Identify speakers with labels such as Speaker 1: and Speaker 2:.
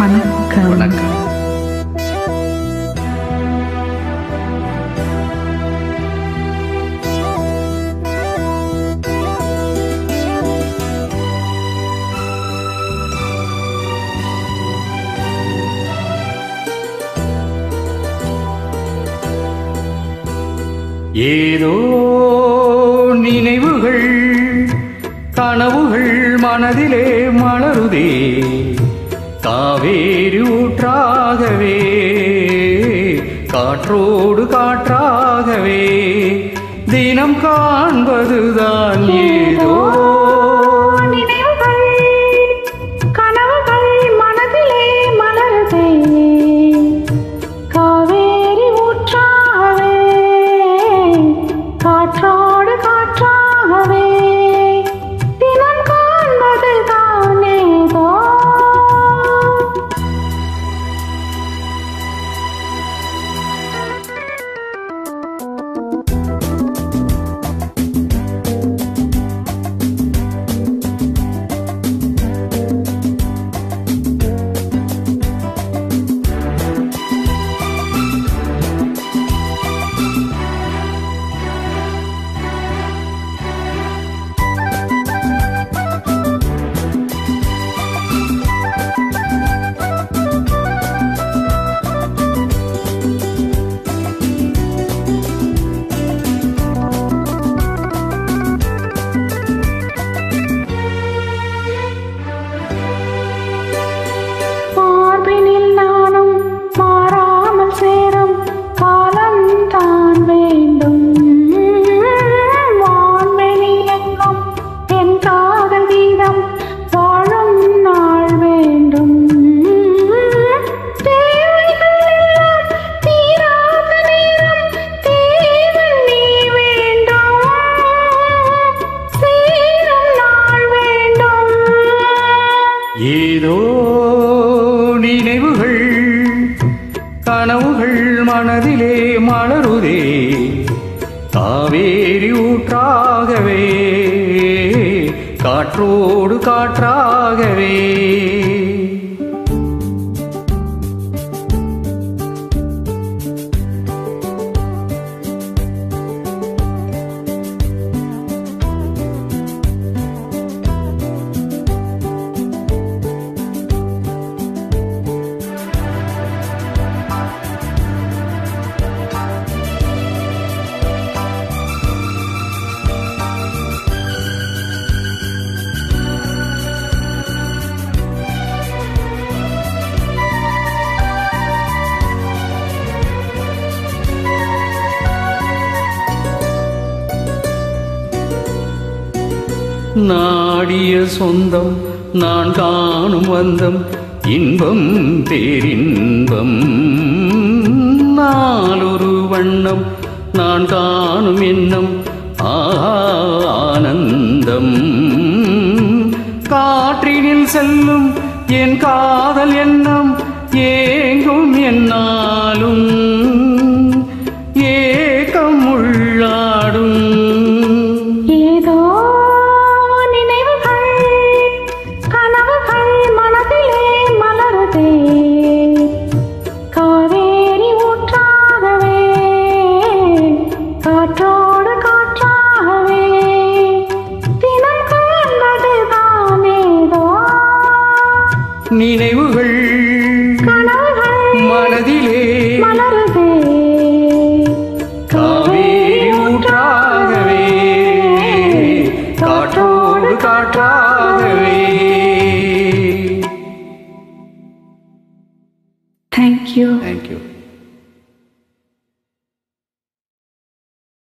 Speaker 1: வணக்கம்
Speaker 2: வணக்கம் ஏதோ நினைவுகள் கனவுகள் மனதிலே மலருதே காவேரி ஊற்றாகவே காற்றோடு காற்றாகவே தினம் காண்பதுதான் ஏதோ
Speaker 1: நினைவுகள் கனவுகள் மனதிலே மலருதே காவேரி ஊற்றாகவே காற்றோடு காற்றாகவே தினம் காண்பது தானேதோ மார்பினில் நானும் மாறாமல் சேரும் காலம் தான் வேண்டும் வான்வெளி எங்கும் என் காதல் கீதம் வாழும் நாள் வேண்டும் தேவைகள் எல்லாம் தீராத நேரம் தேவன் நீ வேண்டும் சேரும் நாள் வேண்டும்
Speaker 2: ஏதோ நினைவுகள் கனவுகள் மனதிலே மலருதே காவேரி ஊற்றாகவே காற்றோடு காற்றாகவே நாடிய சொந்தம் நான் காணும் வந்தம் இன்பம் பேரின்பம் நாளொரு வண்ணம் நான் காணும் எண்ணம் ஆனந்தம் காற்றினில் செல்லும் என் காதல் எண்ணம் ஏங்கும் என்னாலும் ஏக்கம் உள்ளாடும்
Speaker 1: ஏதோ நினைவுகள் கனவுகள் மனதிலே மலருதே காவேரி ஊற்றாகவே காற்றோடு காற்றாகவே தினம் காண்பது தானேதோ
Speaker 2: நினைவுகள்
Speaker 1: கனவுகள்
Speaker 2: மனதிலே
Speaker 1: மலருதே
Speaker 2: காவேரி ஊற்றாகவே காற்றோடு காற்றாகவே
Speaker 1: Thank you.
Speaker 2: தேங்க்யூ